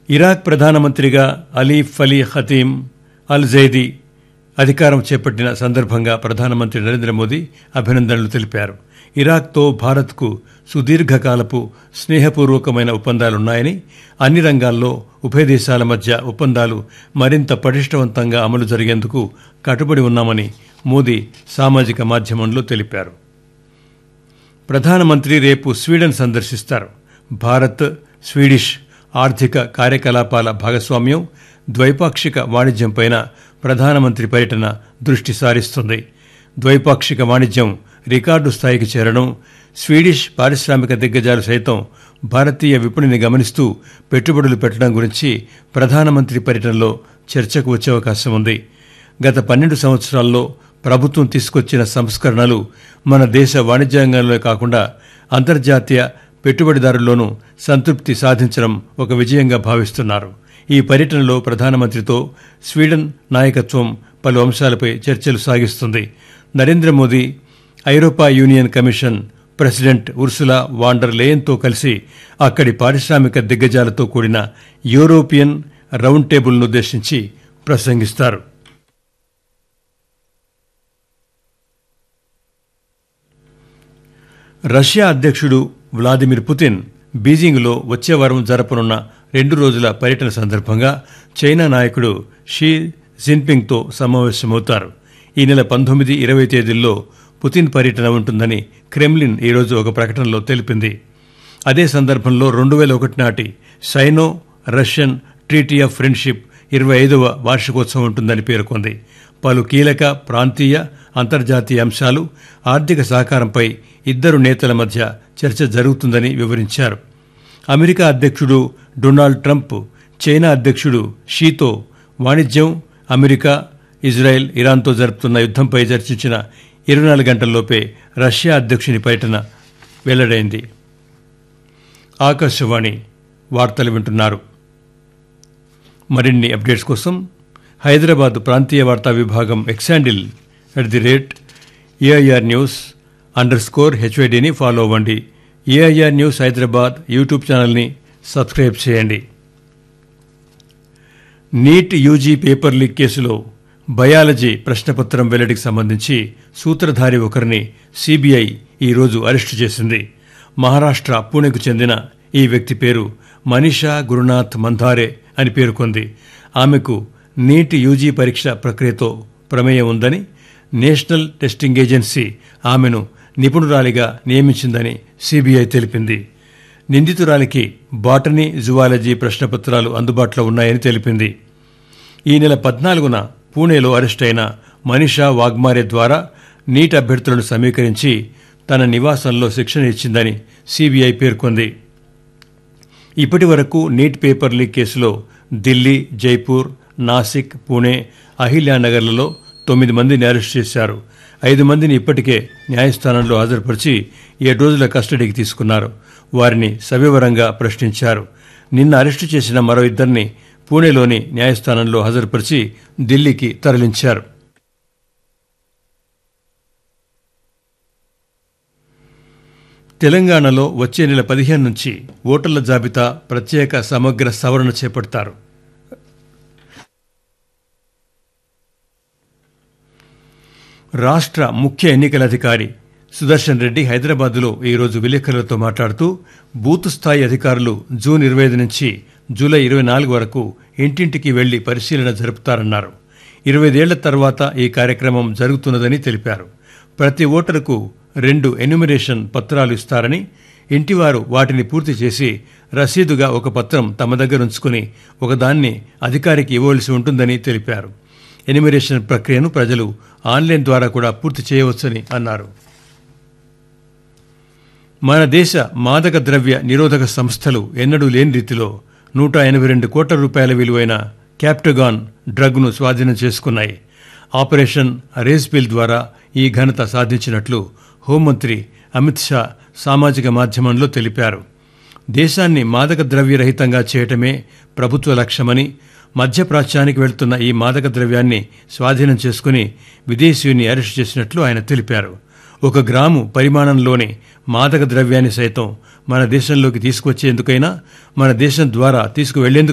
Iraq ప్రధానమంత్రిగా అలీఫ్ అలీ ఖతీం అల్ జైదీ అధికారం చేపట్టిన సందర్భంగా ప్రధానమంత్రి నరేంద్ర మోదీ అభినందనలు తెలిపారు ఇరాక్తో భారత్కు సుదీర్ఘకాలపు స్నేహపూర్వకమైన ఒప్పందాలున్నాయని అన్ని రంగాల్లో ఉభయ దేశాల మధ్య ఒప్పందాలు మరింత పటిష్టవంతంగా అమలు జరిగేందుకు కట్టుబడి ఉన్నామని మోదీ సామాజిక మాధ్యమంలో తెలిపారు ప్రధానమంత్రి రేపు స్వీడన్ సందర్శిస్తారు భారత్ స్వీడిష్ ఆర్థిక కార్యకలాపాల భాగస్వామ్యం ద్వైపాక్షిక వాణిజ్యంపైన ప్రధానమంత్రి పర్యటన దృష్టి సారిస్తుంది ద్వైపాక్షిక వాణిజ్యం రికార్డు స్థాయికి చేరడం స్వీడిష్ పారిశ్రామిక దిగ్గజాలు సైతం భారతీయ విపణిని గమనిస్తూ పెట్టుబడులు పెట్టడం గురించి ప్రధానమంత్రి పర్యటనలో చర్చకు వచ్చే అవకాశం ఉంది గత పన్నెండు సంవత్సరాల్లో ప్రభుత్వం తీసుకొచ్చిన సంస్కరణలు మన దేశ వాణిజ్యాంగంలో కాకుండా అంతర్జాతీయ పెట్టుబడిదారుల్లోనూ సంతృప్తి సాధించడం ఒక విజయంగా భావిస్తున్నారు ఈ పర్యటనలో ప్రధానమంత్రితో స్వీడన్ నాయకత్వం పలు అంశాలపై చర్చలు సాగిస్తుంది నరేంద్ర మోదీ ఐరోపా union commission president Ursula von der లేయన్తో కలిసి అక్కడి పారిశ్రామిక దిగ్గజాలతో కూడిన యూరోపియన్ రౌండ్ టేబుల్ను ఉద్దేశించి ప్రసంగిస్తారు రష్యా అధ్యక్షుడు వ్లాదిమిర్ పుతిన్ బీజింగ్లో వచ్చే వారం జరపనున్న రెండు రోజుల పర్యటన సందర్భంగా చైనా నాయకుడు షీ జిన్పింగ్తో సమావేశమవుతారు ఈ నెల పంతొమ్మిది ఇరవై తేదీల్లో పుతిన్ పర్యటన ఉంటుందని క్రెమ్లిన్ ఈరోజు ఒక ప్రకటనలో తెలిపింది అదే సందర్భంలో రెండు వేల ఒకటి నాటి Sino Russian treaty of friendship ఇరవై ఐదవ వార్షికోత్సవం ఉంటుందని పేర్కొంది పలు కీలక ప్రాంతీయ అంతర్జాతీయ అంశాలు ఆర్థిక సహకారంపై ఇద్దరు నేతల మధ్య చర్చ జరుగుతుందని వివరించారు అమెరికా అధ్యక్షుడు డొనాల్డ్ ట్రంప్ చైనా అధ్యక్షుడు షీతో వాణిజ్యం అమెరికా ఇజ్రాయెల్ ఇరాన్తో జరుపుతున్న యుద్దంపై చర్చించిన ఇరవై నాలుగు గంటల్లోపే రష్యా అధ్యక్షుని పర్యటన వెల్లడైంది ఆకాశవాణి వార్తలు వింటున్నారు మరిన్ని అప్డేట్స్ కోసం హైదరాబాద్ ప్రాంతీయ వార్తా విభాగం X handle at the rate AIR news underscore స్కోర్ హెచ్వైడిని ఫాలో అవ్వండి ఏఐఆర్ న్యూస్ హైదరాబాద్ యూట్యూబ్ ఛానల్ని సబ్స్క్రైబ్ చేయండి నీట్ యూజీ పేపర్ లీక్ కేసులో బయాలజీ ప్రశ్నపత్రం వెల్లడికి సంబంధించి సూత్రధారి ఒకరిని సిబిఐ ఈరోజు అరెస్టు చేసింది మహారాష్ట్ర పూణెకు చెందిన ఈ వ్యక్తి పేరు మనీషా గురునాథ్ మంధారే అని పేర్కొంది ఆమెకు నీట్ యూజీ పరీక్ష ప్రక్రియతో ప్రమేయం ఉందని నేషనల్ టెస్టింగ్ ఏజెన్సీ ఆమెను నిపుణురాలిగా నియమించిందని సిబిఐ తెలిపింది నిందితురాలికి బాటనీ జువాలజీ ప్రశ్నపత్రాలు అందుబాటులో ఉన్నాయని తెలిపింది ఈ నెల పద్నాలుగున పూణేలో అరెస్టైన మనీషా వాగ్మారే ద్వారా నీట్ అభ్యర్థులను సమీకరించి తన నివాసంలో శిక్షణ ఇచ్చిందని సిబిఐ పేర్కొంది ఇప్పటి వరకు నీట్ పేపర్ లీక్ కేసులో ఢిల్లీ జైపూర్ నాసిక్ పూణే అహిల్యానగర్లలో తొమ్మిది మందిని అరెస్ట్ చేశారు ఐదు మందిని ఇప్పటికే న్యాయస్థానంలో హాజరుపరిచి ఏడు రోజుల కస్టడీకి తీసుకున్నారు వారిని సవివరంగా ప్రశ్నించారు నిన్న అరెస్టు చేసిన మరో ఇద్దరిని పూణేలోని న్యాయస్థానంలో హాజరుపరిచి ఢిల్లీకి తరలించారు తెలంగాణలో వచ్చే నెల పదిహేను నుంచి ఓటర్ల జాబితా ప్రత్యేక సమగ్ర సవరణ చేపడతారు రాష్ట్ర ముఖ్య ఎన్నికల అధికారి సుదర్శన్ రెడ్డి హైదరాబాద్లో ఈరోజు విలేకరులతో మాట్లాడుతూ బూత్ స్థాయి అధికారులు జూన్ ఇరవై ఐదు నుంచి జూలై ఇరవై నాలుగు వరకు ఇంటింటికి వెళ్లి పరిశీలన జరుపుతారన్నారు ఇరవైదేళ్ల తర్వాత ఈ కార్యక్రమం జరుగుతున్నదని తెలిపారు ప్రతి ఓటరుకు రెండు ఎన్యుమిరేషన్ పత్రాలు ఇస్తారని ఇంటివారు వాటిని పూర్తి చేసి రసీదుగా ఒక పత్రం తమ దగ్గర ఉంచుకుని ఒకదాన్ని అధికారికి ఇవ్వవలసి ఉంటుందని తెలిపారు ఎనిమిరేషన్ ప్రక్రియను ప్రజలు ఆన్లైన్ ద్వారా కూడా పూర్తి చేయవచ్చని అన్నారు మన దేశ మాదక ద్రవ్య నిరోధక సంస్థలు ఎన్నడూ లేని రీతిలో నూట ఎనభై రెండు కోట్ల రూపాయల విలువైన క్యాప్టగాన్ డ్రగ్ను స్వాధీనం చేసుకున్నాయి ఆపరేషన్ రేస్బిల్ ద్వారా ఈ ఘనత సాధించినట్లు హోంమంత్రి అమిత్ షా సామాజిక మాధ్యమంలో తెలిపారు దేశాన్ని మాదక ద్రవ్యరహితంగా చేయటమే ప్రభుత్వ లక్ష్యమని మధ్యప్రాచ్యానికి వెళ్తున్న ఈ మాదక ద్రవ్యాన్ని స్వాధీనం చేసుకుని విదేశీయుని అరెస్టు చేసినట్లు ఆయన తెలిపారు ఒక గ్రాము పరిమాణంలోని మాదక ద్రవ్యాన్ని సైతం మన దేశంలోకి తీసుకొచ్చేందుకైనా మన దేశం ద్వారా తీసుకువెళ్లేందుకు